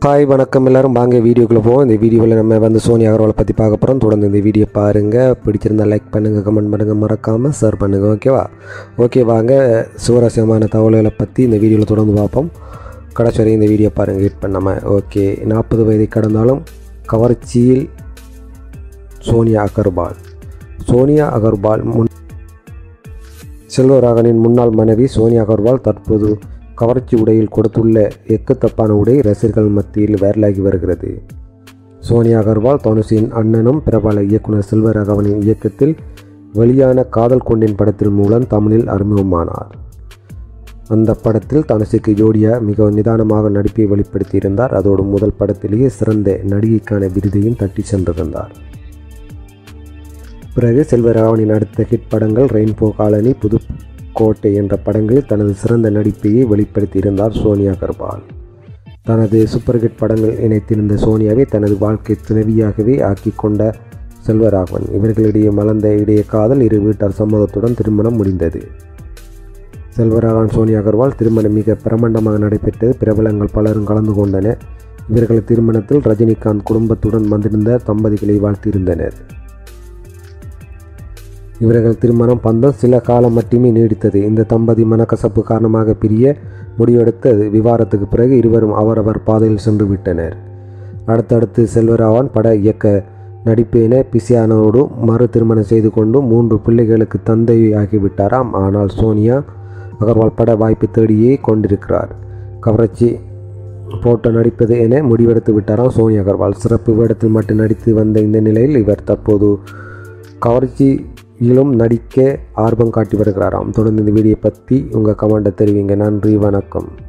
hi வணக்கம் எல்லாரும் வாங்க வீடியோக்குள்ளே போவோம் இந்த வீடியோவில் நம்ம வந்து சோனி அகர்வாலை பற்றி பார்க்க போகிறோம் தொடர்ந்து இந்த வீடியோ பாருங்கள் பிடிச்சிருந்தா லைக் பண்ணுங்கள் கமெண்ட் பண்ணுங்கள் மறக்காமல் ஷேர் பண்ணுங்கள் ஓகேவா ஓகே வாங்க சுவாரஸ்யமான தகவல்களை பற்றி இந்த வீடியோவில் தொடர்ந்து பார்ப்போம் கடைசி வரையும் இந்த வீடியோ பாருங்கள் ஹிட் பண்ணாமல் ஓகே நாற்பது வயதை கடந்தாலும் கவர்ச்சியில் சோனியா அகர்வால் சோனியா அகர்வால் முன் செல்வராகனின் முன்னாள் மனைவி சோனியா அகர்வால் தற்போது கவர்ச்சி உடையில் கொடுத்துள்ள எக்குத்தப்பான உடை ரசிகர்கள் மத்தியில் வைரலாகி வருகிறது சோனியா அகர்வால் தனுஷின் அண்ணனும் பிரபல இயக்குனர் செல்வராகவனின் இயக்கத்தில் வெளியான காதல் கொண்டின் படத்தின் மூலம் தமிழில் அறிமுகமானார் அந்த படத்தில் தனுஷுக்கு ஜோடியா மிக நிதானமாக நடிப்பை வெளிப்படுத்தியிருந்தார் அதோடு முதல் படத்திலேயே சிறந்த நடிகைக்கான விருதையும் தட்டி சென்றிருந்தார் பிறகு செல்வராகவனின் அடுத்த ஹிட் படங்கள் ரெயின்போ காலனி புதுக்கோட்டை என்ற படங்களில் தனது சிறந்த நடிப்பையை வெளிப்படுத்தியிருந்தார் சோனியா அகர்வால் தனது சூப்பர் ஹிட் படங்கள் இணைத்திருந்த சோனியாவை தனது வாழ்க்கை துணைவியாகவே ஆக்கி கொண்ட செல்வராகவன் இவர்களிடையே மலர்ந்த இடையே காதல் இரு வீட்டார் சம்மதத்துடன் திருமணம் முடிந்தது செல்வராகவன் சோனியா அகர்வால் திருமணம் மிக பிரமாண்டமாக நடைபெற்றது பிரபலங்கள் பலரும் கலந்து கொண்டனர் இவர்கள் திருமணத்தில் ரஜினிகாந்த் குடும்பத்துடன் வந்திருந்த தம்பதிகளை வாழ்த்தியிருந்தனர் இவர்கள் திருமணம் பந்தம் சில காலம் மட்டுமே நீடித்தது இந்த தம்பதி மனக்கசப்பு காரணமாக பிரிய முடிவெடுத்து விவாதத்துக்கு பிறகு இருவரும் அவரவர் பாதையில் சென்று விட்டனர் அடுத்தடுத்து செல்வராவன் பட இயக்க நடிப்பு என பிசியானோடு மறு திருமணம் செய்து கொண்டு மூன்று பிள்ளைகளுக்கு தந்தை ஆகிவிட்டாராம் ஆனால் சோனியா அகர்வால் பட வாய்ப்பு தேடியே கொண்டிருக்கிறார் கவர்ச்சி போட்டோ நடிப்பது என முடிவெடுத்து விட்டாராம் சோனியா அகர்வால் சிறப்பு வேடத்தில் மட்டும் நடித்து வந்த இந்த நிலையில் இவர் தற்போது கவர்ச்சியிலும் நடிக்க ஆர்வம் காட்டி வருகிறாராம் தொடர்ந்து இந்த வீடியோ பற்றி உங்கள் கமெண்ட்டை தெரிவிங்க நன்றி வணக்கம்